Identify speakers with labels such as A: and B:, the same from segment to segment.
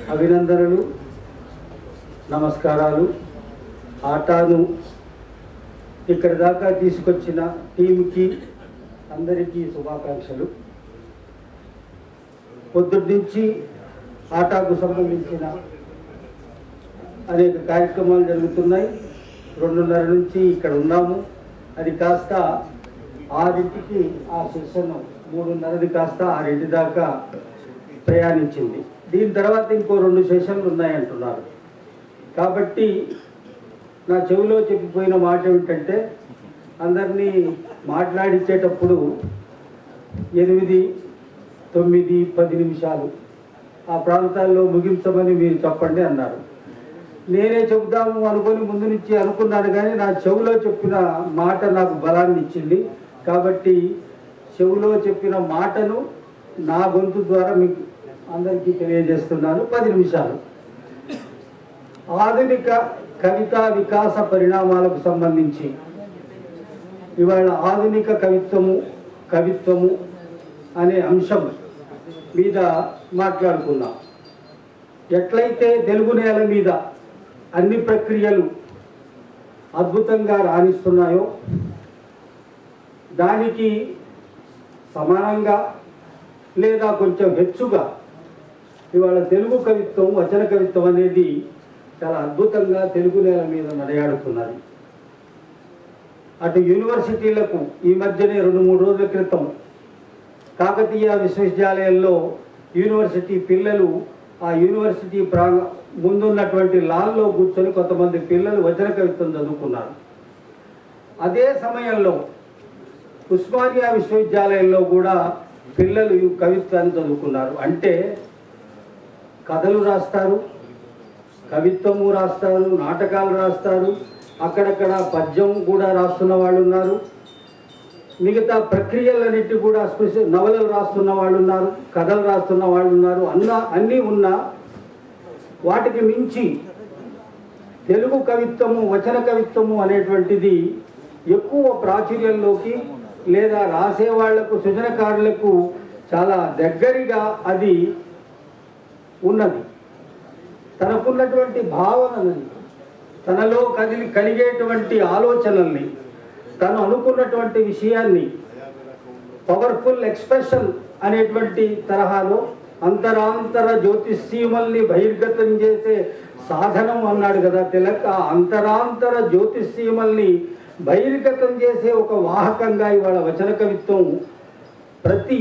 A: అభినందనలు నమస్కారాలు ఆటాను ఇక్కడి దాకా తీసుకొచ్చిన టీంకి అందరికీ శుభాకాంక్షలు పొద్దుటి నుంచి ఆటాకు సంబంధించిన అనేక కార్యక్రమాలు జరుగుతున్నాయి రెండున్నర నుంచి ఇక్కడ ఉన్నాము అది కాస్త ఆరింటికి ఆ సెషన్ మూడున్నరది కాస్త ఆరింటి దాకా ప్రయాణించింది దీని తర్వాత ఇంకో రెండు సెషన్లు ఉన్నాయంటున్నారు కాబట్టి నా చెవిలో చెప్పిపోయిన మాట ఏమిటంటే అందరినీ మాట్లాడించేటప్పుడు ఎనిమిది తొమ్మిది పది నిమిషాలు ఆ ప్రాంతాల్లో ముగించమని మీరు చెప్పండి అన్నారు నేనే చెబుదాము అనుకొని ముందు నుంచి అనుకున్నాను కానీ నా చెవిలో చెప్పిన మాట నాకు బలాన్ని ఇచ్చింది కాబట్టి చెవిలో చెప్పిన మాటను నా గొంతు ద్వారా మీకు అందరికీ తెలియజేస్తున్నాను పది నిమిషాలు ఆధునిక కవితా వికాస పరిణామాలకు సంబంధించి ఇవాళ ఆధునిక కవిత్వము కవిత్వము అనే అంశం మీద మాట్లాడుకున్నాం ఎట్లయితే తెలుగు నేల మీద అన్ని ప్రక్రియలు అద్భుతంగా రాణిస్తున్నాయో దానికి సమానంగా లేదా కొంచెం హెచ్చుగా ఇవాళ తెలుగు కవిత్వం వచన కవిత్వం అనేది చాలా అద్భుతంగా తెలుగు నేల మీద నడయాడుతున్నది అటు యూనివర్సిటీలకు ఈ మధ్యనే రెండు మూడు రోజుల క్రితం కాకతీయ విశ్వవిద్యాలయంలో యూనివర్సిటీ పిల్లలు ఆ యూనివర్సిటీ ప్రాంగ ముందున్నటువంటి లాన్లో కూర్చొని కొంతమంది పిల్లలు వచన కవిత్వం చదువుకున్నారు అదే సమయంలో ఉస్మానియా విశ్వవిద్యాలయంలో కూడా పిల్లలు ఈ కవిత్వాన్ని చదువుకున్నారు అంటే కథలు రాస్తారు కవిత్వము రాస్తారు నాటకాలు రాస్తారు అక్కడక్కడ పద్యం కూడా రాస్తున్న వాళ్ళు ఉన్నారు మిగతా ప్రక్రియలన్నిటి కూడా స్పెషల్ నవలలు రాస్తున్న వాళ్ళు ఉన్నారు కథలు రాస్తున్న వాళ్ళు ఉన్నారు అన్న అన్నీ ఉన్నా వాటికి మించి తెలుగు కవిత్వము వచన కవిత్వము అనేటువంటిది ఎక్కువ ప్రాచుర్యంలోకి లేదా రాసే వాళ్లకు సృజనకారులకు చాలా దగ్గరగా అది ఉన్నది తనకున్నటువంటి భావనలని తనలో కదిలి కలిగేటువంటి ఆలోచనల్ని తను అనుకున్నటువంటి విషయాన్ని పవర్ఫుల్ ఎక్స్ప్రెషన్ అనేటువంటి తరహాలో అంతరాంతర జ్యోతిష్యమల్ని బహిర్గతం చేసే సాధనం అన్నాడు కదా తిలక్ ఆ అంతరాంతర జ్యోతిష్యమల్ని బహిర్గతం చేసే ఒక వాహకంగా ఇవాళ వచన కవిత్వం ప్రతి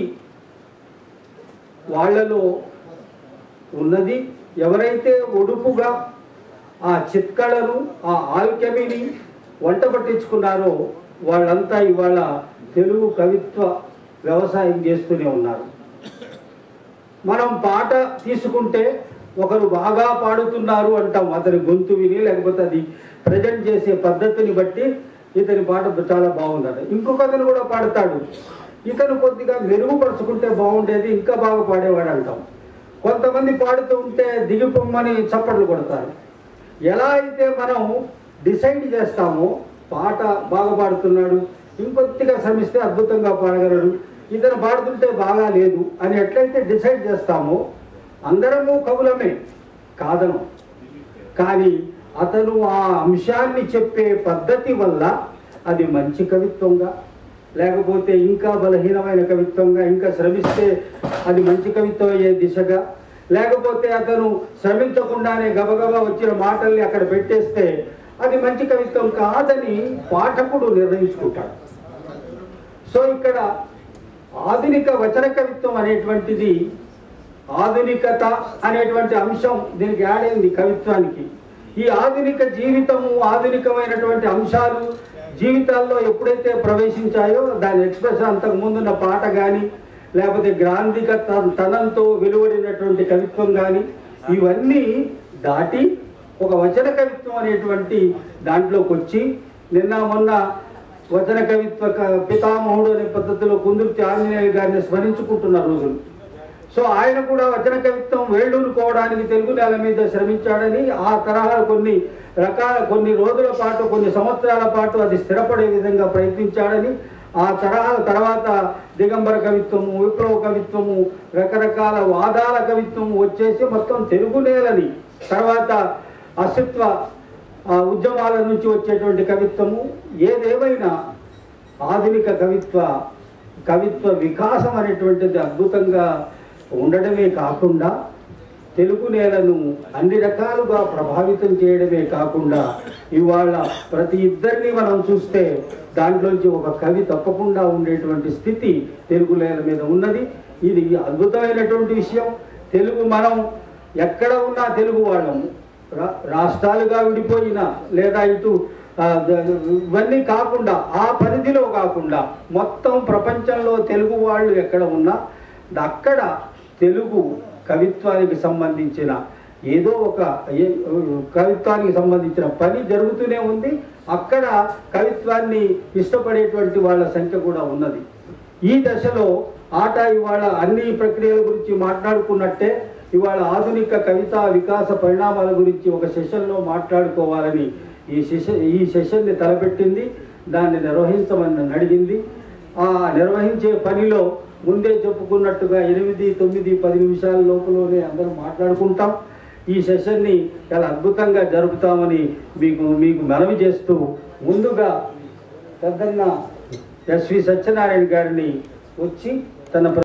A: వాళ్ళలో ఉన్నది ఎవరైతే ఒడుపుగా ఆ చిత్కళను ఆ ఆల్కెమీని వంట పట్టించుకున్నారో వాళ్ళంతా ఇవాళ తెలుగు కవిత్వ వ్యవసాయం చేస్తూనే ఉన్నారు మనం పాట తీసుకుంటే ఒకరు బాగా పాడుతున్నారు అంటాం అతని గొంతు విని లేకపోతే అది ప్రజెంట్ చేసే పద్ధతిని బట్టి ఇతని పాట చాలా బాగుందట ఇంకొక అతను కూడా పాడతాడు ఇతను కొద్దిగా మెరుగుపరుచుకుంటే బాగుండేది ఇంకా బాగా పాడేవాడు అంటాం కొంతమంది పాడుతూ ఉంటే దిగిపోమ్మని చప్పట్లు కొడతారు ఎలా అయితే మనం డిసైడ్ చేస్తామో పాట బాగా పాడుతున్నాడు ఇంకొద్దిగా శ్రమిస్తే అద్భుతంగా పాడగలడు ఇతను పాడుతుంటే బాగా లేదు అని ఎట్లయితే డిసైడ్ చేస్తామో అందరము కవులమే కాదను కానీ అతను ఆ అంశాన్ని చెప్పే పద్ధతి వల్ల అది మంచి కవిత్వంగా లేకపోతే ఇంకా బలహీనమైన కవిత్వంగా ఇంకా శ్రమిస్తే అది మంచి కవిత్వం అయ్యే దిశగా లేకపోతే అతను శ్రమించకుండానే గబగబా వచ్చిన మాటల్ని అక్కడ పెట్టేస్తే అది మంచి కవిత్వం కాదని పాఠకుడు నిర్ణయించుకుంటాడు సో ఇక్కడ ఆధునిక వచన కవిత్వం అనేటువంటిది ఆధునికత అనేటువంటి అంశం దీనికి యాడ్ అయింది కవిత్వానికి ఈ ఆధునిక జీవితము ఆధునికమైనటువంటి అంశాలు జీవితాల్లో ఎప్పుడైతే ప్రవేశించాయో దాని ఎక్స్ప్రెషన్ అంతకు ముందున్న పాట కానీ లేకపోతే గ్రాంధిక త- తనంతో వెలువడినటువంటి కవిత్వం కానీ ఇవన్నీ దాటి ఒక వచన కవిత్వం అనేటువంటి దాంట్లోకి వచ్చి నిన్న మొన్న వచన కవిత్వ క- పితామహుడు అనే పద్ధతిలో కుందుర్తి ఆంజనేయులు గారిని స్మరించుకుంటున్న రోజులు సో ఆయన కూడా వచన కవిత్వం వేళ్ళూరుకోవడానికి తెలుగు నేల మీద శ్రమించాడని ఆ తరహా కొన్ని రకాల కొన్ని రోజుల పాటు కొన్ని సంవత్సరాల పాటు అది స్థిరపడే విధంగా ప్రయత్నించాడని ఆ తరహా తర్వాత దిగంబర కవిత్వము విప్లవ కవిత్వము రకరకాల వాదాల కవిత్వము వచ్చేసి మొత్తం తెలుగు నేలని తర్వాత అస్తిత్వ ఆ, ఉద్యమాల నుంచి వచ్చేటువంటి కవిత్వము ఏదేమైనా ఆధునిక కవిత్వ కవిత్వ వికాసం అనేటువంటిది అద్భుతంగా ఉండడమే కాకుండా తెలుగు నేలను అన్ని రకాలుగా ప్రభావితం చేయడమే కాకుండా ఇవాళ ప్రతి ఇద్దరిని మనం చూస్తే దాంట్లోంచి ఒక కవి తప్పకుండా ఉండేటువంటి స్థితి తెలుగు నేల మీద ఉన్నది ఇది అద్భుతమైనటువంటి విషయం తెలుగు మనం ఎక్కడ ఉన్నా తెలుగు వాళ్ళము రా- రాష్ట్రాలుగా విడిపోయిన లేదా ఇటు ఆ, ద- ఇవన్నీ కాకుండా ఆ పరిధిలో కాకుండా మొత్తం ప్రపంచంలో తెలుగు వాళ్ళు ఎక్కడ ఉన్నా అక్కడ తెలుగు కవిత్వానికి సంబంధించిన ఏదో ఒక ఏ- కవిత్వానికి సంబంధించిన పని జరుగుతూనే ఉంది అక్కడ కవిత్వాన్ని ఇష్టపడేటువంటి వాళ్ళ సంఖ్య కూడా ఉన్నది ఈ దశలో ఆట ఇవాళ అన్ని ప్రక్రియల గురించి మాట్లాడుకున్నట్టే ఇవాళ ఆధునిక కవితా వికాస పరిణామాల గురించి ఒక సెషన్లో మాట్లాడుకోవాలని ఈ సెషన్ ఈ సెషన్ని తలపెట్టింది దాన్ని నిర్వహించమని నన్ను అడిగింది ఆ నిర్వహించే పనిలో ముందే చెప్పుకున్నట్టుగా ఎనిమిది తొమ్మిది పది నిమిషాల లోపలనే అందరం మాట్లాడుకుంటాం ఈ సెషన్ని చాలా అద్భుతంగా జరుపుతామని మీకు మీకు మనవి చేస్తూ ముందుగా పెద్దన్న ఎస్వి సత్యనారాయణ గారిని వచ్చి తన ప్ర-